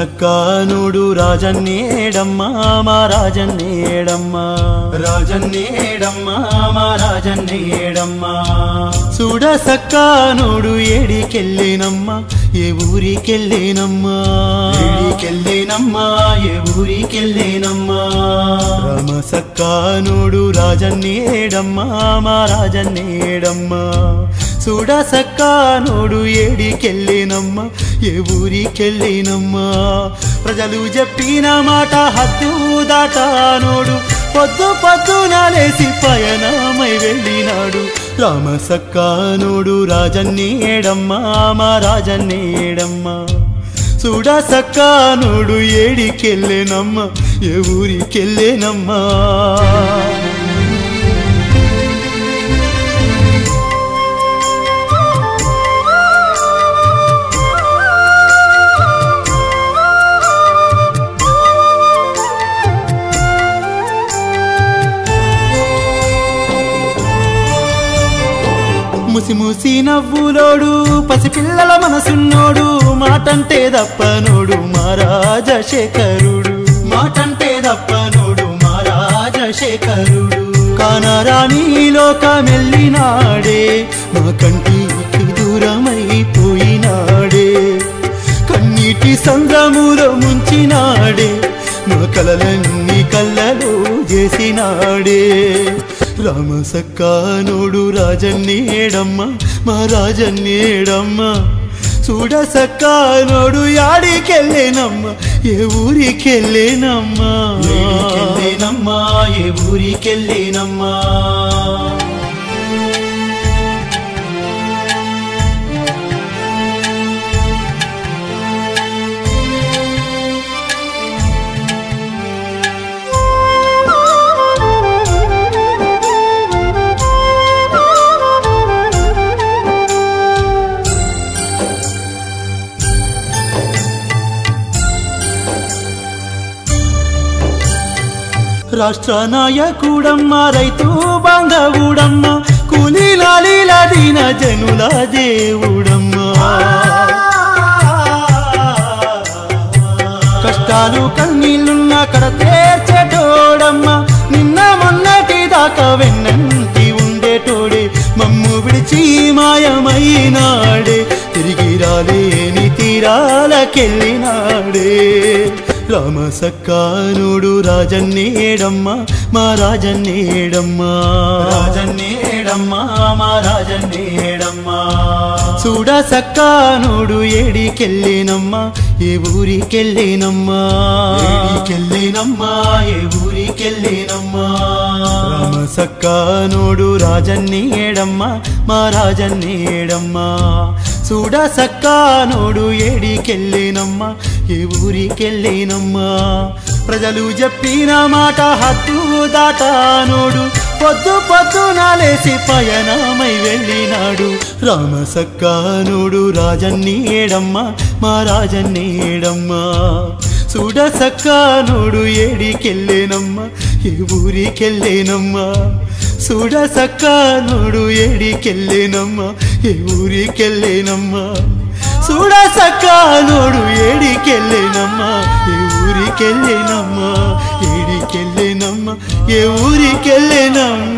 సక్కానుడు రాజన్నేడమ్మా మా రాజన్నేడమ్మా రాజన్నేడమ్మా మా రాజన్నేడమ్మా చూడ సక్కానుడు ఏడికెళ్ళినమ్మా ఏ ఊరికెళ్ళినమ్మా ఏడికెళ్ళినమ్మా ఏ ఊరికెళ్ళినమ్మా రామ సక్కానుడు రాజన్నేడమ్మా మా రాజన్నేడమ్మా చూడ సక్కానుడు ఏడికెళ్ళినమ్మా ఏ ఊరికెళ్ళినమ్మా ప్రజలు చెప్పిన మాట హద్దు దాటానోడు పొద్దు పొద్దున లేసి పయనమై వెళ్ళినాడు రామ సక్కానుడు రాజన్నేడమ్మా మా రాజన్నేడమ్మా చూడ సక్కానుడు ఏడికెళ్ళేనమ్మా ఏ ఊరికెళ్ళేనమ్మా ముసి ముసి నవ్వులోడు పసిపిల్లల మనసున్నోడు మాటంటే దప్పనోడు మహారాజ శేఖరుడు మాటంటే దప్పనోడు మహారాజ శేఖరుడు కానరాని లోకమెల్లినాడే మా కంటికి దూరమైపోయినాడే కన్నీటి సంద్రములో ముంచినాడే మా కలలన్నీ కళ్ళలో చేసినాడే రామ సక్కానోడు రాజన్నేడమ్మ మా రాజన్నేడమ్మ చూడ సక్కానోడు యాడికెళ్ళేనమ్మ ఏ ఊరికెళ్ళేనమ్మా ఏడికెళ్ళేనమ్మా ఏ ఊరికెళ్ళేనమ్మా రాష్ట్ర నాయకుడమ్మ రైతు బాంధవుడమ్మ కూలీ లాలీల దీన జనుల దేవుడమ్మ కష్టాలు కన్నీళ్ళున్న కడ తీర్చేటోడమ్మ నిన్న మొన్నటి దాకా వెన్నంటి ఉండేటోడే మమ్ము విడిచి మాయమైనాడే తిరిగి రాలేని తీరాలకెళ్ళినాడే రామ సక్కానుడు రాజన్నేడమ్మ మా రాజన్నేడమ్మా రాజన్నేడమ్మా మా రాజన్నేడమ్మా చూడ సక్కానుడు ఏడికెళ్ళినమ్మా ఏ ఊరికెళ్ళినమ్మా ఏడికెళ్ళినమ్మా ఏ ఊరికెళ్ళినమ్మా రామ సక్కానుడు రాజన్నేడమ్మా మా రాజన్నేడమ్మా చూడ సక్కానోడు ఏడికెళ్ళేనమ్మా ఏ ఊరికెళ్ళేనమ్మా ప్రజలు చెప్పిన మాట హద్దు దాటానోడు పొద్దు పొద్దున లేసి పయనమై వెళ్ళినాడు రామ సక్కానోడు రాజన్నేడమ్మా మా రాజన్నేడమ్మా చూడ సక్కానోడు ఏడికెళ్ళేనమ్మా ఏ ఊరికెళ్ళేనమ్మా చూడ సక్కానోడు ఏడికెళ్ళేనమ్మా ఏ ఊరికెళ్ళేనమ్మా చూడ సక్కానోడు ఏడికెళ్ళేనమ్మా ఏ ఊరికెళ్ళేనమ్మా ఏడికెళ్ళేనమ్మా ఏ ఊరికెళ్ళేనమ్మా